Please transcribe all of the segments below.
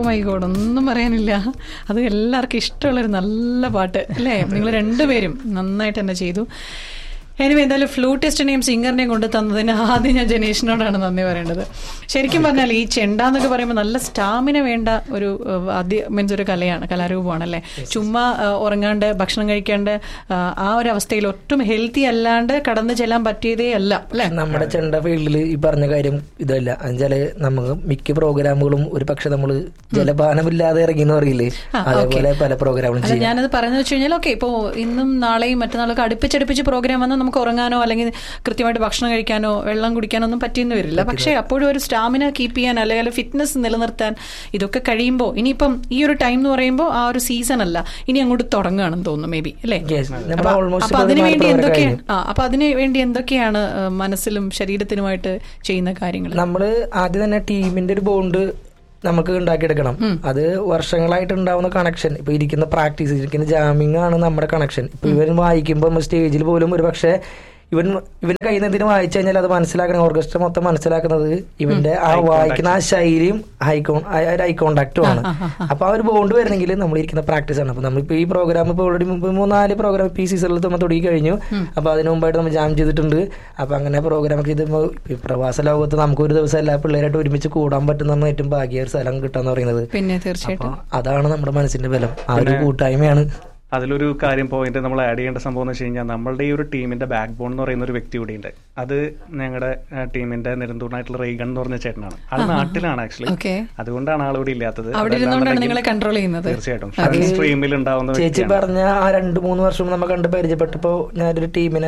My God ഒന്നും പറയാനില്ല അത് എല്ലാവർക്കും ഇഷ്ടമുള്ളൊരു നല്ല പാട്ട് അല്ലേ നിങ്ങൾ രണ്ടുപേരും നന്നായിട്ട് തന്നെ ചെയ്തു എനിവേ എന്തായാലും ഫ്ലൂട്ടിസ്റ്റിനെയും സിംഗറിനെയും കൊണ്ട് തന്നതിന് ആദ്യം ഞാൻ ജനേഷിനോടാണ് നന്ദി പറയേണ്ടത് ശരിക്കും പറഞ്ഞാൽ ഈ ചെണ്ട എന്നൊക്കെ പറയുമ്പോൾ നല്ല സ്റ്റാമിന വേണ്ട ഒരു ഏഹ്, ആദ്യ മീൻസ് ഒരു കലയാണ് കലാരൂപമാണ് അല്ലേ ചുമ്മാ ഏഹ്, ഉറങ്ങാണ്ട് ഭക്ഷണം കഴിക്കാണ്ട് ഏഹ്, ആ ഒരു അവസ്ഥയിൽ ഒട്ടും ഹെൽത്തി അല്ലാണ്ട് കടന്നു ചെല്ലാൻ പറ്റിയതേ അല്ല അല്ലേ നമ്മുടെ ചെണ്ട ഫീൽഡിൽ ഈ പറഞ്ഞ കാര്യം ഇതല്ല എന്നുവെച്ചാല് നമുക്ക് മിക്ക പ്രോഗ്രാമുകളും ഒരു പക്ഷെ നമ്മള് ജലപാനമില്ലാതെ ഇറങ്ങി എന്ന് പറയില്ലേ അതേപോലെ പല പ്രോഗ്രാമുകളും അല്ല ചെയ്യും ഞാനത് പറഞ്ഞു വെച്ച് കഴിഞ്ഞാൽ ഓക്കെ ഇപ്പോൾ ഇന്നും നാളെയും മറ്റന്നാളൊക്കെ അടുപ്പിച്ചടുപ്പിച്ച് പ്രോഗ്രാം വന്നാൽ നമുക്ക് ഉറങ്ങാനോ അല്ലെങ്കിൽ കൃത്യമായിട്ട് ഭക്ഷണം കഴിക്കാനോ വെള്ളം കുടിക്കാനോ ഒന്നും പറ്റിയെന്ന് വരില്ല പക്ഷേ അപ്പോഴും ഒരു സ്റ്റാമിന കീപ്പ് ചെയ്യാൻ അല്ലെങ്കിൽ ഫിറ്റ്നസ് നിലനിർത്താൻ ഇതൊക്കെ കഴിയുമ്പോൾ ഇനിയിപ്പം ഈ ഒരു ടൈം എന്ന് പറയുമ്പോൾ ആ ഒരു സീസൺ അല്ല ഇനി അങ്ങോട്ട് തുടങ്ങുകയാണെന്ന് തോന്നുന്നു മേ ബി അല്ലേ Yes. നമ്മൾ അപ്പൊ- almost അപ്പൊ അതിനു പതിനാല് വേണ്ടി program എന്തൊക്കെ കഴിഞ്ഞു. ആ അപ്പൊ അതിന് വേണ്ടി എന്തൊക്കെയാണ് ഏഹ്, മനസ്സിലും ശരീരത്തിനുമായിട്ട് ചെയ്യുന്ന കാര്യങ്ങൾ നമ്മള് ആദ്യം തന്നെ ടീമിന്റെ ഒരു ബോണ്ട് നമുക്ക് ഉണ്ടാക്കിയെടുക്കണം അത് വർഷങ്ങളായിട്ട് ഉണ്ടാവുന്ന കണക്ഷൻ ഇപ്പൊ ഇരിക്കുന്ന പ്രാക്ടീസ് ഇരിക്കുന്ന ജാമിങ് ആണ് നമ്മുടെ കണക്ഷൻ ഇപ്പൊ ഇവൻ വായിക്കുമ്പോൾ നമ്മൾ സ്റ്റേജിൽ പോലും ഒരു പക്ഷേ ഇവൻ ഇവന്റെ കയ്യിൽ നിന്ന് എന്തെങ്കിലും വായിച്ചു കഴിഞ്ഞാൽ അത് മനസ്സിലാക്കണം ഓർക്കസ്ട്ര മൊത്തം മനസ്സിലാക്കുന്നത് ഇവന്റെ ആ വായിക്കുന്ന ആ ശൈലിയും ഹൈ ഐ കോണ്ടാക്റ്റും ആണ് അപ്പൊ ആ ഒരു ബോണ്ട് വരണമെങ്കിൽ നമ്മൾ ഇരിക്കുന്ന പ്രാക്ടീസ് ആണ് അപ്പൊ നമ്മളിപ്പോ ഈ പ്രോഗ്രാം ഇപ്പൊ ഓൾറെഡി മൂന്നാല് പ്രോഗ്രാം പി സീസണിൽ നമ്മൾ തുടങ്ങി കഴിഞ്ഞു അപ്പൊ അതിനു മുമ്പായിട്ട് നമ്മൾ ജാം ചെയ്തിട്ടുണ്ട് അപ്പൊ അങ്ങനെ പ്രോഗ്രാം ഒക്കെ ചെയ്തപ്പോ ഈ പ്രവാസ ലോകത്ത് നമുക്ക് ഒരു ദിവസം എല്ലാ പിള്ളേരായിട്ട് ഒരുമിച്ച് കൂടാൻ പറ്റുന്ന ഏറ്റവും ഭാഗ്യ ഒരു സ്ഥലം കിട്ടാന്ന് പറയുന്നത് പിന്നെ തീർച്ചയായിട്ടും അപ്പൊ അതാണ് നമ്മുടെ മനസ്സിന്റെ ബലം ആ ഒരു കൂട്ടായ്മയാണ് അതിലൊരു കാര്യം പോയിന്റ് നമ്മൾ ആഡ് ചെയ്യേണ്ട സംഭവം എന്ന് വെച്ച് കഴിഞ്ഞാൽ നമ്മളുടെ ഈ ഒരു ടീമിന്റെ ബാക്ക് ബോൺ എന്ന് പറയുന്ന ഒരു വ്യക്തി കൂടിയുണ്ട് അത് ഞങ്ങളുടെ ടീമിന്റെ നെടുന്തൂണായിട്ടുള്ള റെയ്ഗൺ എന്ന് പറഞ്ഞ ചേട്ടനാണ് ആൾ നാട്ടിലാണ് ആക്ച്വലി ഓക്കെ അതുകൊണ്ടാണ് ആളിവിടെ ഇല്ലാത്തത് അവിടെ അതല്ലാന്നുണ്ടെങ്കിൽ ഇരുന്നുകൊണ്ടാണ് നിങ്ങളെ കൺട്രോൾ ചെയ്യുന്നത് തീർച്ചയായിട്ടും സ്ട്രീമിൽ ഉണ്ടാവുന്ന ചേച്ചി വ്യക്തിയാണ് പറഞ്ഞ ആ രണ്ട് മൂന്ന് വർഷം നമ്മൾ കണ്ട് പരിചയപ്പെട്ടപ്പോ ഞാനൊരു ടീമിനെ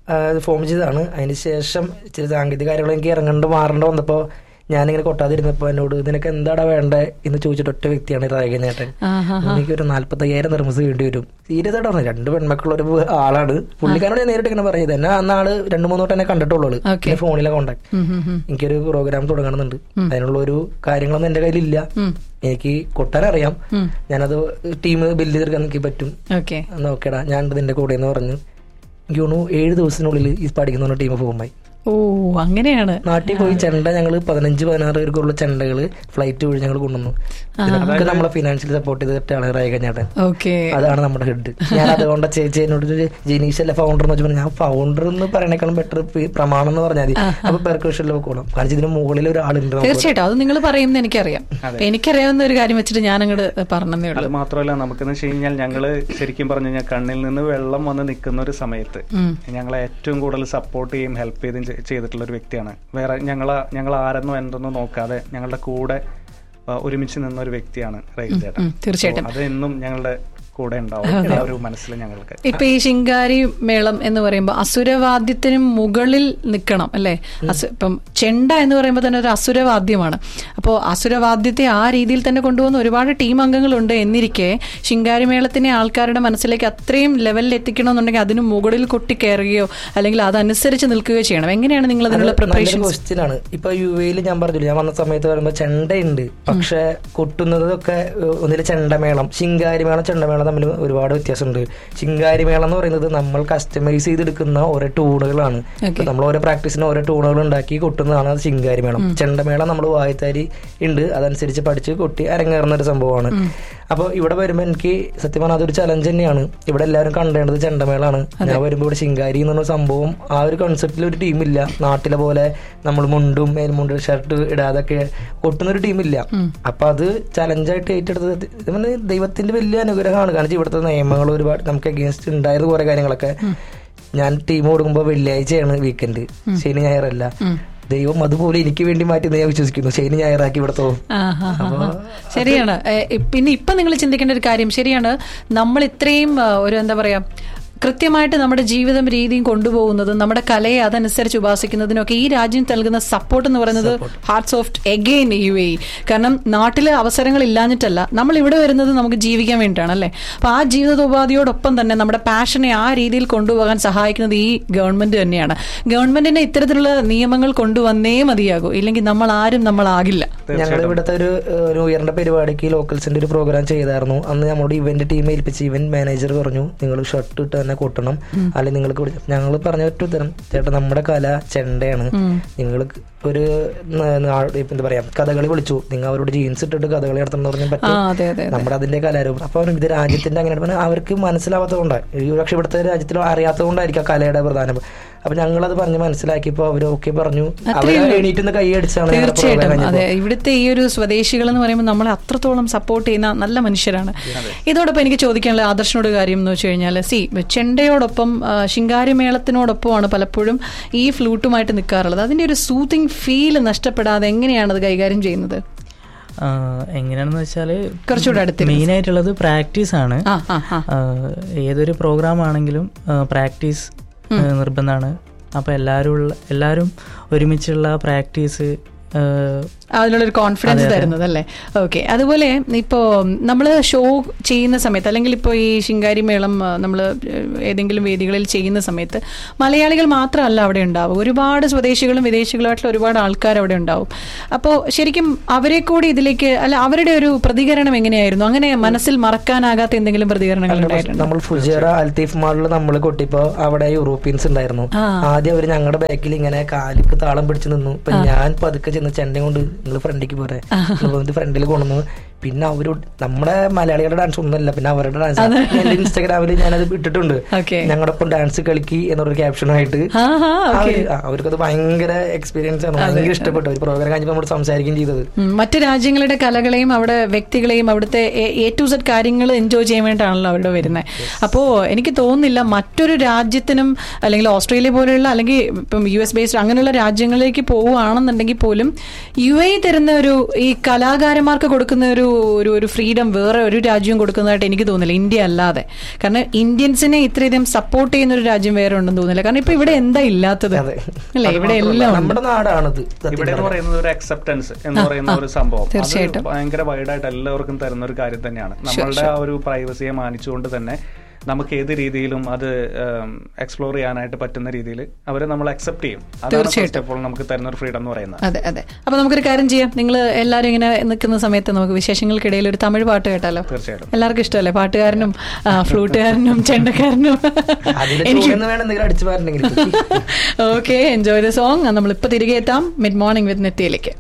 ഫോം ചെയ്തതാണ് അതിന് ശേഷം ഇച്ചിരി സാങ്കേതിക കാര്യങ്ങൾ എനിക്ക് ഇറങ്ങേണ്ട മാറേണ്ട വന്നപ്പോ ഞാനിങ്ങനെ കൊട്ടാതിരുന്നപ്പോ എന്നോട് നിനക്ക് എന്താടാ വേണ്ടേ എന്ന് ചോദിച്ചിട്ട് ഒറ്റ വ്യക്തിയാണ് രാഗ ചേട്ടൻ ആഹാ. എനിക്ക് ഒരു നാല്പത്തയ്യായിരം നിർമ്മിച്ച് വേണ്ടി വരും സീരിയസ് ആയിട്ട് പറഞ്ഞു രണ്ട് പെൺമക്കളുള്ള ഒരു ആളാണ് പുള്ളിക്കാരോട് ഞാൻ നേരിട്ട് ഇങ്ങനെ പറയുന്നത് എന്നെ അന്ന് ആള് രണ്ട് മൂന്ന് തൊട്ട് എന്നെ കണ്ടിട്ടുള്ളൂ ആള്. Okay. പിന്നെ ഫോണിലെ കോണ്ടാക്ട് ഉം, ഉം, ഉം. എനിക്കൊരു പ്രോഗ്രാം തുടങ്ങണമെന്നുണ്ട് അതിനുള്ള ഒരു കാര്യങ്ങളൊന്നും എന്റെ കയ്യിലില്ല എനിക്ക് കൊട്ടാൻ അറിയാം ഞാനത് ടീം ബില്ല് തീർക്കാൻ എനിക്ക് പറ്റും ഓക്കെ എന്നാ ഓക്കേടാ ഞാൻ ഇതിന്റെ കൂടെ എന്ന് പറഞ്ഞു എനിക്ക് തോന്നുന്നു ഏഴ് ദിവസത്തിനുള്ളിൽ ഈ പഠിക്കുന്ന ടീം ഫോമായി ഓ അങ്ങനെയാണ് നാട്ടിൽ പോയി ചെണ്ട ഞങ്ങൾ പതിനഞ്ച് പതിനാറ് പേർക്കുള്ള ചെണ്ടകള് ഫ്ലൈറ്റ് വഴി ഞങ്ങൾ കൊണ്ടുവന്നു ഇതിനൊക്കെ നമ്മളെ ഫിനാൻഷ്യലി സപ്പോർട്ട് ചെയ്തിട്ടാണ് റൈക ചേട്ടൻ ഓക്കെ അതാണ് നമ്മുടെ ഹെഡ് ഞാൻ അതുകൊണ്ട് ചേച്ചി എന്നോട് ഒരു ജനീഷ് അല്ല ഫൗണ്ടർ എന്ന് വെച്ചാൽ ഞാൻ ഫൗണ്ടർ എന്ന് പറയണേക്കാളും ബെറ്റർ പ്രമാണം എന്ന് പറഞ്ഞാൽ മതി അപ്പൊ പെർക്കഷനിൽ പോകണം കാരണം ഇതിന് മുകളിൽ ഒരാളുണ്ട് നമുക്ക്. തീർച്ചയായിട്ടും അത് നിങ്ങൾ പറയുന്നത് എനിക്കറിയാം അപ്പൊ എനിക്കറിയാവുന്ന ഒരു കാര്യം വെച്ചിട്ട് ഞാൻ അങ്ങോട്ട് പറഞ്ഞതേ അത് ഉള്ളൂ മാത്രമല്ല നമുക്കെന്ന് വെച്ച് കഴിഞ്ഞാൽ ഞങ്ങള് ശരിക്കും പറഞ്ഞു കഴിഞ്ഞാൽ കണ്ണിൽ നിന്ന് വെള്ളം വന്ന് നിൽക്കുന്ന ഒരു സമയത്ത് ഞങ്ങളെ ഏറ്റവും കൂടുതൽ സപ്പോർട്ട് ചെയ്യും ഹെൽപ്പ് ചെയ്തും ചെ- ചെയ്തിട്ടുള്ള ഒരു വ്യക്തിയാണ് വേറെ ഞങ്ങളെ ഞങ്ങൾ ആരെന്നോ എന്തെന്നോ നോക്കാതെ ഞങ്ങളുടെ കൂടെ ആ, ഒരുമിച്ച് നിന്ന ഒരു വ്യക്തിയാണ് റൈൽ ചേട്ടൻ ഉം, തീർച്ചയായിട്ടും. So, അത് എന്നും ഞങ്ങളുടെ കൂടെ ഉണ്ടാവും ആ ഒരു മനസ്സിൽ ഞങ്ങൾക്ക് ഇപ്പൊ ഈ ശിങ്കാരി മേളം എന്ന് പറയുമ്പോൾ അസുരവാദ്യത്തിന് മുകളിൽ നിൽക്കണം അല്ലെ അസു- ഇപ്പം ചെണ്ട എന്ന് പറയുമ്പോൾ തന്നെ ഒരു അസുരവാദ്യമാണ് അപ്പോൾ അസുരവാദ്യത്തെ ആ രീതിയിൽ തന്നെ കൊണ്ടുപോകുന്ന ഒരുപാട് ടീം അംഗങ്ങളുണ്ട് എന്നിരിക്കെ ശിങ്കാരി മേളത്തിനെ ആൾക്കാരുടെ മനസ്സിലേക്ക് അത്രയും ലെവലിൽ എത്തിക്കണമെന്നുണ്ടെങ്കിൽ അതിന് മുകളിൽ കൊട്ടി കയറുകയോ അല്ലെങ്കിൽ അതനുസരിച്ച് നിൽക്കുകയോ ചെയ്യണം എങ്ങനെയാണ് നിങ്ങൾ അതിനുള്ള നല്ലൊരു പ്രിപ്പറേഷൻ ക്വസ്റ്റ്യൻ ആണ് ഇപ്പൊ യു എയിൽ ഞാൻ പറഞ്ഞില്ല ഞാൻ വന്ന സമയത്ത് പറയുമ്പോ ചെണ്ടയുണ്ട് പക്ഷെ കൊട്ടുന്നതൊക്കെ ഏഹ്, ഒന്നില് ചെണ്ടമേളം ശിങ്കാരിമേളം ചെണ്ടമേളം തമ്മിൽ ഒരുപാട് വ്യത്യാസമുണ്ട് ശിങ്കാരിമേളം എന്ന് പറയുന്നത് നമ്മൾ കസ്റ്റമൈസ് ചെയ്തെടുക്കുന്ന ഓരോ ടൂണുകളാണ് ഇപ്പൊ നമ്മൾ ഓരോ പ്രാക്ടീസിന് ഓരോ ടൂണുകൾ ഉണ്ടാക്കി കൊട്ടുന്നതാണ് അത് ശിങ്കാരിമേളം ചെണ്ടമേളം നമ്മൾ വായത്താരി ഉണ്ട് അതനുസരിച്ച് പഠിച്ച് കൊട്ടി അരങ്ങേറുന്ന ഒരു സംഭവമാണ് അപ്പോൾ ഇവിടെ വരുമ്പോൾ എനിക്ക് സത്യം പറഞ്ഞാൽ അതൊരു ചലഞ്ച് തന്നെയാണ് ഇവിടെ എല്ലാവരും കണ്ടേണ്ടത് ചെണ്ടമേളാണ് ഞാൻ വരുമ്പോൾ ഇവിടെ ശിങ്കാരി എന്ന് പറഞ്ഞ സംഭവം ആ ഒരു കോൺസെപ്റ്റിൽ ഒരു ടീമില്ല നാട്ടിലെ പോലെ നമ്മൾ മുണ്ടും മേൽമുണ്ട് ഷർട്ട് ഇടാതൊക്കെ കൊട്ടുന്ന ഒരു ടീമില്ല അപ്പൊ അത് ചലഞ്ചായിട്ട് ഏറ്റെടുത്തത് ഇത് പറഞ്ഞാ ദൈവത്തിന്റെ വലിയ അനുഗ്രഹമാണ് കാരണം ഇവിടുത്തെ നിയമങ്ങൾ ഒരുപാട് നമുക്ക് അഗേൻസ്റ്റ് ഉണ്ടായത് കുറെ കാര്യങ്ങളൊക്കെ ഞാൻ ടീം കൊടുക്കുമ്പോൾ വെള്ളിയാഴ്ചയാണ് വീക്കെൻഡ് ശനി ഞായറല്ല ദൈവം അതുപോലെ എനിക്ക് വേണ്ടി മാറ്റി ഞാൻ വിശ്വസിക്കുന്നു ശനി ഞായറാക്കി ഇവിടെ തോന്നും ആഹാ, ആഹാ. ശരിയാണ് ഏ, ഇ- പിന്നെ ഇപ്പൊ നിങ്ങൾ ചിന്തിക്കേണ്ട ഒരു കാര്യം ശരിയാണ് നമ്മൾ ഇത്രയും ആ, ഒരു എന്താ പറയാ കൃത്യമായിട്ട് നമ്മുടെ ജീവിതം രീതിയും കൊണ്ടുപോകുന്നതും നമ്മുടെ കലയെ അതനുസരിച്ച് ഉപാസിക്കുന്നതിനൊക്കെ ഈ രാജ്യം നൽകുന്ന സപ്പോർട്ട് എന്ന് പറയുന്നത് heart soft again U A കാരണം നാട്ടിലെ അവസരങ്ങൾ ഇല്ലാഞ്ഞിട്ടല്ല നമ്മൾ ഇവിടെ വരുന്നത് നമുക്ക് ജീവിക്കാൻ വേണ്ടിയിട്ടാണ് അല്ലേ അപ്പൊ ആ ജീവിതോപാധിയോടൊപ്പം തന്നെ നമ്മുടെ പാഷനെ ആ രീതിയിൽ കൊണ്ടുപോകാൻ സഹായിക്കുന്നത് ഈ ഗവൺമെന്റ് തന്നെയാണ് ഗവൺമെന്റിന് ഇത്തരത്തിലുള്ള നിയമങ്ങൾ കൊണ്ടുവന്നേ മതിയാകൂ ഇല്ലെങ്കിൽ നമ്മൾ ആരും നമ്മളാകില്ല ഞങ്ങൾ ഇവിടുത്തെ ഒരു ഏഹ്, ഒരു ഉയർന്ന പരിപാടിക്ക് ലോക്കൽസിന്റെ ഒരു പ്രോഗ്രാം ചെയ്തായിരുന്നു അന്ന് നമ്മുടെ ഇവന്റ് ടീം ഏൽപ്പിച്ച് ഇവന്റ് മാനേജർ പറഞ്ഞു നിങ്ങൾ ഷർട്ട് ഇട്ട് തന്നെ തന്നെ കൊട്ടണം അല്ലെങ്കിൽ നിങ്ങൾക്ക് ഞങ്ങൾ പറഞ്ഞ ഒറ്റ ഉത്തരം ചേട്ടാ നമ്മുടെ കല ചെണ്ടയാണ് നിങ്ങൾ ഒരു ന- നാ- ഇപ്പൊ എന്താ പറയാ കഥകളി വിളിച്ചു നിങ്ങൾ അവരോട് ജീൻസ് ഇട്ടിട്ട് കഥകളി നടത്തണം പറഞ്ഞാൽ ആ പറ്റും അതെ അതെ നമ്മുടെ അതിന്റെ കലാരൂപം അപ്പൊ ഇത് രാജ്യത്തിന്റെ അങ്ങനെ പറഞ്ഞാൽ അവർക്ക് മനസ്സിലാവാത്തതുകൊണ്ടാണ് ഈ പക്ഷെ ഇവിടുത്തെ രാജ്യത്തിൽ അറിയാത്തതുകൊണ്ടായിരിക്കും ആ കലയുടെ പ്രധാനം അപ്പൊ ഞങ്ങളത് പറഞ്ഞ് മനസ്സിലാക്കിയപ്പോ അവര് ഓക്കെ പറഞ്ഞു അവര് എണീറ്റ് നിന്ന് കൈ അടിച്ചാണ് ഞങ്ങളുടെ program തീർച്ചയായിട്ടും കഴിഞ്ഞപ്പോ. അതെ ഇവിടുത്തെ ഈ ഒരു സ്വദേശികൾ എന്ന് പറയുമ്പോൾ നമ്മളെ അത്രത്തോളം സപ്പോർട്ട് ചെയ്യുന്ന നല്ല മനുഷ്യരാണ് ഇതോടൊപ്പം എനിക്ക് ചോദിക്കാനുള്ള ആദർശനോട് കാര്യം എന്ന് വെച്ച് കഴിഞ്ഞാൽ സി ചെണ്ടയോടൊപ്പം ആ, ശിങ്കാരിമേളത്തിനോടൊപ്പമാണ് പലപ്പോഴും ഈ ഫ്ലൂട്ടുമായിട്ട് നിൽക്കാറുള്ളത് അതിന്റെ ഒരു സൂത്തിങ് ഫീൽ നഷ്ടപ്പെടാതെ എങ്ങനെയാണ് അത് കൈകാര്യം ചെയ്യുന്നത് ആ, എങ്ങനെയാണെന്ന് വെച്ചാല് കുറച്ചുകൂടെ അടുത്തിരുന്ന് മെയിൻ ആയിട്ടുള്ളത് പ്രാക്ടീസ് ആണ് ആ ആ ആ ആ, ഏതൊരു പ്രോഗ്രാം ആണെങ്കിലും പ്രാക്ടീസ് നിർബന്ധമാണ് അപ്പൊ എല്ലാവരും ഉള്ള എല്ലാവരും ഒരുമിച്ചുള്ള പ്രാക്ടീസ് അതിനുള്ളൊരു കോൺഫിഡൻസ് തരുന്നത് അല്ലേ ഓക്കെ അതുപോലെ ഇപ്പോൾ നമ്മൾ ഷോ ചെയ്യുന്ന സമയത്ത് അല്ലെങ്കിൽ ഇപ്പോൾ ഈ ശിങ്കാരി മേളം നമ്മൾ ഏതെങ്കിലും വേദികളിൽ ചെയ്യുന്ന സമയത്ത് മലയാളികൾ മാത്രമല്ല അവിടെ ഉണ്ടാവും ഒരുപാട് സ്വദേശികളും വിദേശികളുമായിട്ടുള്ള ഒരുപാട് ആൾക്കാർ അവിടെ ഉണ്ടാവും അപ്പോൾ ശരിക്കും അവരെ കൂടി ഇതിലേക്ക് അല്ല അവരുടെ ഒരു പ്രതികരണം എങ്ങനെയായിരുന്നു അങ്ങനെ മനസ്സിൽ മറക്കാനാകാത്ത എന്തെങ്കിലും പ്രതികരണങ്ങൾ ഉണ്ടായിട്ടുണ്ടോ നമ്മൾ ഫുജേറ അൽത്തീഫ് മാളിൽ നമ്മൾ കൊട്ടിപ്പോ അവിടെ യൂറോപ്യൻസ് ഉണ്ടായിരുന്നു ആദ്യം അവര് ഞങ്ങളുടെ ബാക്കിൽ ഇങ്ങനെ കാലിക്ക് താളം പിടിച്ചു നിന്നു ഇപ്പൊ ഞാൻ പതുക്കെ ചെന്ന് ചെണ്ട കൊണ്ട് നിങ്ങൾ ഫ്രണ്ടിക്ക് പോരെ ഫ്രണ്ടിൽ കൊണ്ടുവന്നു പിന്നെ അവര് നമ്മുടെ മലയാളികളുടെ ഡാൻസ് ഒന്നുമല്ല പിന്നെ അവരുടെ ഡാൻസ് എന്റെ ഇൻസ്റ്റാഗ്രാമിൽ ഞാനത് ഇട്ടിട്ടുണ്ട് ഓക്കെ ഞങ്ങളുടെ ഒപ്പം ഡാൻസ് കളിക്കി എന്നൊരു ക്യാപ്ഷനായിട്ട് ആ ഹാ അവര് ആ, അവർക്കത് ഭയങ്കര എക്സ്പീരിയൻസ് ആണ് ഭയങ്കര ഇഷ്ടപ്പെട്ടു ഒരു പ്രോഗ്രാം കഴിഞ്ഞപ്പോൾ നമ്മൾ സംസാരിക്കുകയും ചെയ്തത് ഉം, മറ്റ് രാജ്യങ്ങളുടെ കലകളെയും അവിടെ വ്യക്തികളെയും അവിടുത്തെ എ ടു സെഡ് കാര്യങ്ങൾ എൻജോയ് ചെയ്യാൻ വേണ്ടിയിട്ടാണല്ലോ അവിടെ വരുന്നത് അപ്പോൾ എനിക്ക് തോന്നുന്നില്ല മറ്റൊരു രാജ്യത്തിനും അല്ലെങ്കിൽ ഓസ്ട്രേലിയ പോലെയുള്ള അല്ലെങ്കിൽ ഇപ്പം യു എസ് ബേസ്ഡ് അങ്ങനെയുള്ള രാജ്യങ്ങളിലേക്ക് പോവുകയാണെന്നുണ്ടെങ്കിൽ പോലും യു എ തരുന്ന ഒരു ഈ കലാകാരന്മാർക്ക് കൊടുക്കുന്ന ഒരു ഒരു ഒരു ഫ്രീഡം വേറെ ഒരു രാജ്യവും കൊടുക്കുന്നതായിട്ട് എനിക്ക് തോന്നുന്നില്ല ഇന്ത്യ അല്ലാതെ കാരണം ഇന്ത്യൻസിനെ ഇത്രയധികം സപ്പോർട്ട് ചെയ്യുന്ന ഒരു രാജ്യം വേറെ ഉണ്ടെന്ന് തോന്നുന്നില്ല കാരണം ഇപ്പൊ ഇവിടെ എന്താ ഇല്ലാത്തത് അതെ. അല്ലേ ഇവിടെ എല്ലാം ഉണ്ട്. നമ്മുടെ നാടാണിത് സത്യം ഇവിടെ എന്ന് പറഞ്ഞാൽ. പറയുന്നത് ഒരു അക്സെപ്റ്റൻസ് എന്ന് പറയുന്ന ഒരു സംഭവം അത് തീർച്ചയായിട്ടും. ഭയങ്കര വൈഡായിട്ട് എല്ലാവർക്കും തരുന്ന ഒരു കാര്യം തന്നെയാണ് നമ്മളുടെ ആ ഒരു പ്രൈവസിയെ മാനിച്ചുകൊണ്ട് തന്നെ നമുക്ക് ഏത് രീതിയിലും അത് എക്സ്പ്ലോർ ചെയ്യാനായിട്ട് പറ്റുന്ന രീതിയിൽ അവരെ നമ്മൾ അക്സെപ്റ്റ് ചെയ്യും അതാണ് ഫസ്റ്റ് ഓഫ് ഓൾ നമുക്ക് തരുന്ന ഒരു ഫ്രീഡം എന്ന് പറയുന്നത് അതെ അതെ അപ്പൊ നമുക്കൊരു കാര്യം ചെയ്യാം നിങ്ങൾ എല്ലാവരും ഇങ്ങനെ നിൽക്കുന്ന സമയത്ത് നമുക്ക് വിശേഷങ്ങൾക്കിടയിൽ ഒരു തമിഴ് പാട്ട് കേട്ടാലോ തീർച്ചയായിട്ടും എല്ലാവർക്കും ഇഷ്ടമല്ലേ പാട്ടുകാരനും ആ, ഫ്ലൂട്ടുകാരനും ചെണ്ടക്കാരനും അതില് ചോദിക്കുന്ന വേണം എന്തെങ്കിലും അടിച്ചു പാരുണ്ടെങ്കിൽ ഓക്കെ എൻജോയ് ദ സോങ് നമ്മൾ ഇപ്പൊ തിരികെ എത്താം മിഡ് മോർണിംഗ് വിത്ത് നെറ്റിയിലേക്ക്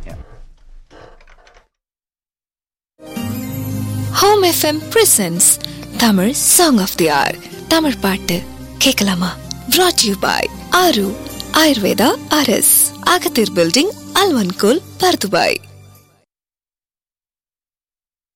ஹோம் FM presents Tamil song of the hour Tamil பாட்டு கேட்கலாமா brought யூ பாய் ஆரு ஆயுர்வேதா அரஸ் அகத்தீர் பில்டிங் அல்வன்கோல் பர்துபாய்